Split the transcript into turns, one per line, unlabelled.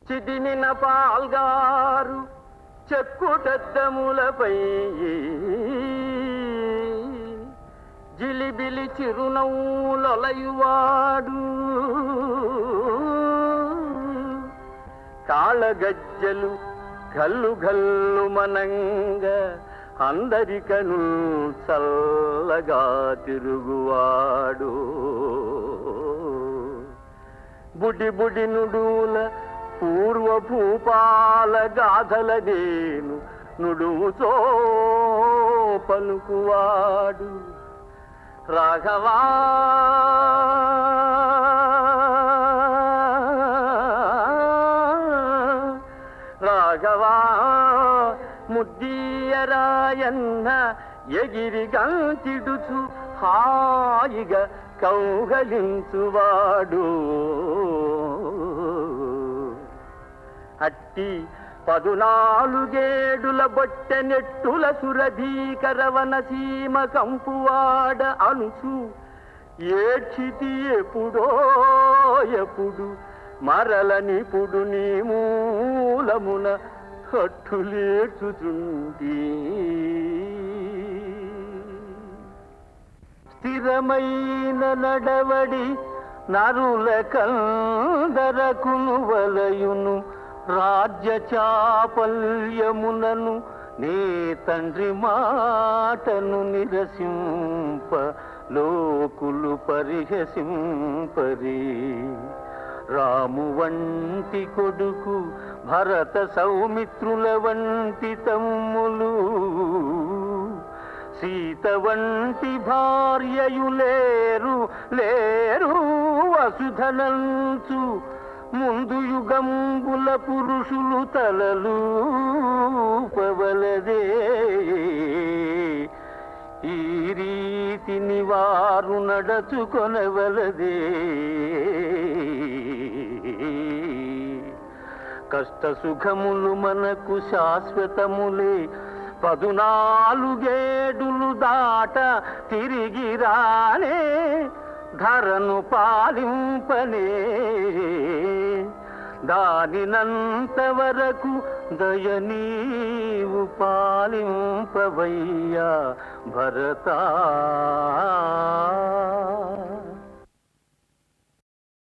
చిదిమిన పాల్గారు చెక్కుటద్దములపై జిలిబిలి చిరునవ్వులొలయువాడు కాళ్ళగజ్జలు గల్లు గల్లు మనంగ అందరికను చల్లగా తిరుగువాడు బుడి బుడి నుడుల పూర్వ భూపాల గాథల నేను నుడువుతో పలుకువాడు రాఘవా రాఘవా ముద్దీయరాయన్న ఎగిరి గంతిడుచు హాయిగా కౌగలించువాడు అట్టి పదునాలుగేడుల బొట్టె నెట్టుల సురభీకరవన సీమ కంపువాడ అనుచు ఏడ్చితి ఎప్పుడో ఎప్పుడు మరల నిపుడు నీ మూలమున కట్టులేచుచుంటి స్థిరమైన నడవడి నరుల కందరకును వలయును రాజ్య చాపల్యమునను నీ తండ్రి మాటను నిరసింప లోకులు పరిహసింపరి రాము వంటి కొడుకు భరత సౌమిత్రుల వంటి తమ్ములు సీత వంటి భార్యయులేరు లేరు వసుధనంచు ముందు యుగంబుల పురుషులు తలలు పవలదే ఈ రీతిని వారు నడచుకొనవలదే కష్ట సుఖములు మనకు శాశ్వతములే పదునాలుగేడులు దాట తిరిగి రానే ధరను పాలింపనే దానినంత వరకు దయనీవు పాలింపవయ్యా భరతా